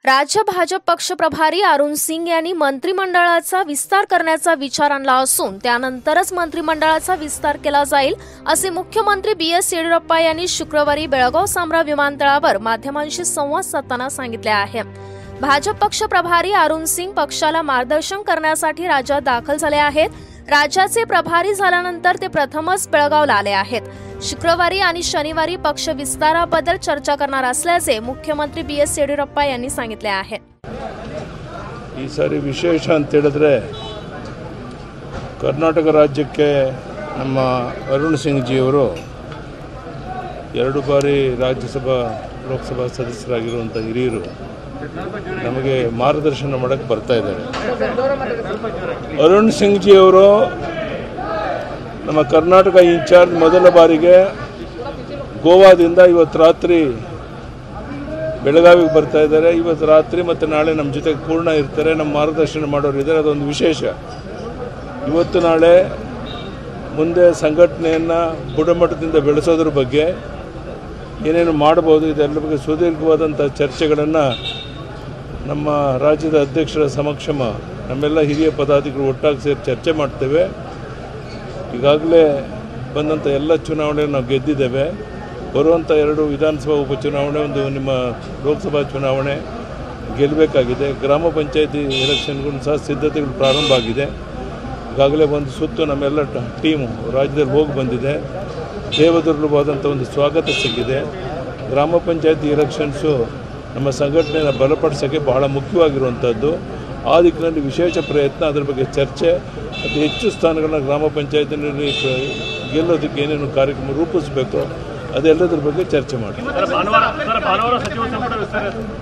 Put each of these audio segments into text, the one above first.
राज्य भाजप पक्ष प्रभारी अरुण सिंग यांनी मंत्रिमंडळाचा विस्तार करण्याचा विचार आणला असून त्यानंतरच मंत्रिमंडळाचा विस्तार केला जाईल असे मुख्यमंत्री बी एस येडियुरप्पा यांनी शुक्रवारी बेळगाव सामरा विमानतळावर माध्यमांशी संवाद साधताना सांगितले आहे भाजप पक्ष प्रभारी अरुण सिंग पक्षाला मार्गदर्शन करण्यासाठी राज्यात दाखल झाले आहेत राज्याचे प्रभारी झाल्यानंतर ते प्रथमच बेळगावला आले आहेत शुक्रवारी आणि शनिवारी पक्ष विस्ताराबद्दल चर्चा करणार असल्याचे मुख्यमंत्री बी एस येडियुरप्पा यांनी सांगितले आहे ಈ ಸಾರಿ ವಿಶೇಷ ಅಂತ ಹೇಳಿದ್ರೆ ಕರ್ನಾಟಕ ರಾಜ್ಯಕ್ಕೆ ನಮ್ಮ ಅರುಣ್ ಸಿಂಗ್ ಜಿಯವರು ಎರಡು ಬಾರಿ ರಾಜ್ಯಸಭಾ ಲೋಕಸಭಾ ಸದಸ್ಯರಾಗಿರುವಂಥ ಹಿರಿಯರು ನಮಗೆ ಮಾರ್ಗದರ್ಶನ ಮಾಡೋಕ್ಕೆ ಬರ್ತಾ ಇದ್ದಾರೆ ಅರುಣ್ ಸಿಂಗ್ ಜಿಯವರು ನಮ್ಮ ಕರ್ನಾಟಕ ಇನ್ಚಾರ್ಜ್ ಮೊದಲ ಬಾರಿಗೆ ಗೋವಾದಿಂದ ಇವತ್ತು ರಾತ್ರಿ ಬೆಳಗಾವಿಗೆ ಬರ್ತಾ ಇದ್ದಾರೆ ಇವತ್ತು ರಾತ್ರಿ ಮತ್ತು ನಾಳೆ ನಮ್ಮ ಜೊತೆಗೆ ಪೂರ್ಣ ಇರ್ತಾರೆ ನಮ್ಮ ಮಾರ್ಗದರ್ಶನ ಮಾಡೋರು ಇದ್ದಾರೆ ಅದೊಂದು ವಿಶೇಷ ಇವತ್ತು ನಾಳೆ ಮುಂದೆ ಸಂಘಟನೆಯನ್ನು ಬುಡಮಟ್ಟದಿಂದ ಬೆಳೆಸೋದ್ರ ಬಗ್ಗೆ ಏನೇನು ಮಾಡ್ಬೋದು ಇದೆಲ್ಲ ಬಗ್ಗೆ ಸುದೀರ್ಘವಾದಂಥ ಚರ್ಚೆಗಳನ್ನು ನಮ್ಮ ರಾಜ್ಯದ ಅಧ್ಯಕ್ಷರ ಸಮಕ್ಷಮ ನಮ್ಮೆಲ್ಲ ಹಿರಿಯ ಪದಾಧಿಕಾರಿಗಳು ಒಟ್ಟಾಗಿ ಸೇರಿ ಚರ್ಚೆ ಮಾಡ್ತೇವೆ ಈಗಾಗಲೇ ಬಂದಂಥ ಎಲ್ಲ ಚುನಾವಣೆ ನಾವು ಗೆದ್ದಿದ್ದೇವೆ ಬರುವಂಥ ಎರಡು ವಿಧಾನಸಭಾ ಉಪಚುನಾವಣೆ ಒಂದು ನಿಮ್ಮ ಲೋಕಸಭಾ ಚುನಾವಣೆ ಗೆಲ್ಲಬೇಕಾಗಿದೆ ಗ್ರಾಮ ಪಂಚಾಯತಿ ಎಲೆಕ್ಷನ್ಗೂ ಸಹ ಸಿದ್ಧತೆಗಳು ಪ್ರಾರಂಭ ಆಗಿದೆ ಈಗಾಗಲೇ ಒಂದು ಸುತ್ತು ನಮ್ಮೆಲ್ಲ ಟ- ಟೀಮು ರಾಜ್ಯದಲ್ಲಿ ಹೋಗಿ ಬಂದಿದೆ ದೇವದುರ್ಲಭವಾದಂಥ ಒಂದು ಸ್ವಾಗತ ಸಿಕ್ಕಿದೆ ಗ್ರಾಮ ಪಂಚಾಯತಿ ಎಲೆಕ್ಷನ್ಸು ನಮ್ಮ ಸಂಘಟನೆಯನ್ನು ಬಲಪಡಿಸೋಕ್ಕೆ ಬಹಳ ಮುಖ್ಯವಾಗಿರುವಂಥದ್ದು ಆ ದಿಕ್ಕಿನಲ್ಲಿ ವಿಶೇಷ ಪ್ರಯತ್ನ ಅದರ ಬಗ್ಗೆ ಚರ್ಚೆ ಮತ್ತು ಹೆಚ್ಚು ಸ್ಥಾನಗಳನ್ನ ಗ್ರಾಮ ಪಂಚಾಯತಿನಲ್ಲಿ ಕ- ಗೆಲ್ಲೋದಕ್ಕೆ ಏನೇನು ಕಾರ್ಯಕ್ರಮ ರೂಪಿಸಬೇಕು ಅದೆಲ್ಲದ್ರ ಬಗ್ಗೆ ಚರ್ಚೆ ಮಾಡಿ ಸರ್ ಭಾನುವಾರ ಸರ್ ಭಾನುವಾರ ಸಚಿವ ಸಂಪುಟ ವಿಸ್ತಾರ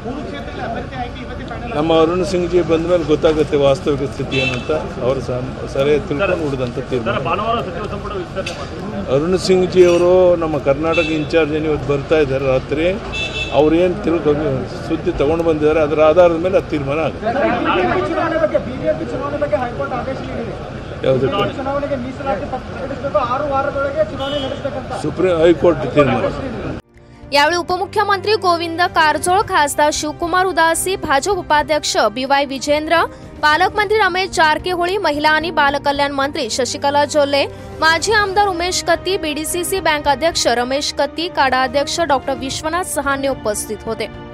ನಮ್ಮ ಅರುಣ್ ಸಿಂಗ್ ಜಿ ಬಂದ ಮೇಲೆ ಗೊತ್ತಾಗುತ್ತೆ ವಾಸ್ತವಿಕ ಸ್ಥಿತಿ ಏನಂತ ಅವರು ಸರಿಯಾಗಿ ತಿಳ್ಕೊಂಡು ಉಳಿದಂಥ ತೀರ್ಮಾನ ಸರ್ ಭಾನುವಾರ ಸಚಿವ ಸಂಪುಟ ವಿಸ್ತರಣೆ ಮಾಡ್ತೀವಿ ಅರುಣ್ ಸಿಂಗ್ ಜಿ ಅವರು ನಮ್ಮ ಕರ್ನಾಟಕ ಇನ್ಚಾರ್ಜ್ ಏನು ಇವತ್ತು ಬರ್ತಾ ಇದ್ದಾರೆ ರಾತ್ರಿ ಅವ್ರು ಏನು ತಿಳ್ಕೊ ಸುದ್ದಿ ತಗೊಂಡು ಬಂದಿದ್ದಾರೆ ಅದರ ಆಧಾರದ ಮೇಲೆ ಅದು ತೀರ್ಮಾನ ಆಗುತ್ತೆ ಬಿಜೆಪಿ ಚುನಾವಣೆ ಬಗ್ಗೆ ಬಿಜೆಪಿ ಚುನಾವಣೆ ಬಗ್ಗೆ ಹೈಕೋರ್ಟ್ ಆದೇಶ ನೀಡಿದೆ ಯಾವುದಕ್ಕೆ ಚುನಾವಣೆಗೆ ಮೀಸಲಾತಿ ಪತ್ರ ಪ್ರಕಟಿಸಬೇಕು ಆರು ವಾರದೊಳಗೆ ಚುನಾವಣೆ ನಡೆಸಬೇಕಂತ ಸುಪ್ರೀಂ ಹೈಕೋರ್ಟ್ ತೀರ್ಮಾನ यावेळी उपमुख्यमंत्री गोविंद कारजोळ खासदार शिवकुमार उदासी भाजप उपाध्यक्ष बी वाय विजेंद्र पालकमंत्री रमेश जारकीहोळी महिला आणि बालकल्याण मंत्री शशिकला जोल्ले माजी आमदार उमेश कत्ती बीडीसीसी बँक अध्यक्ष रमेश कत्ती काडा अध्यक्ष डॉक्टर विश्वनाथ सहाने उपस्थित होते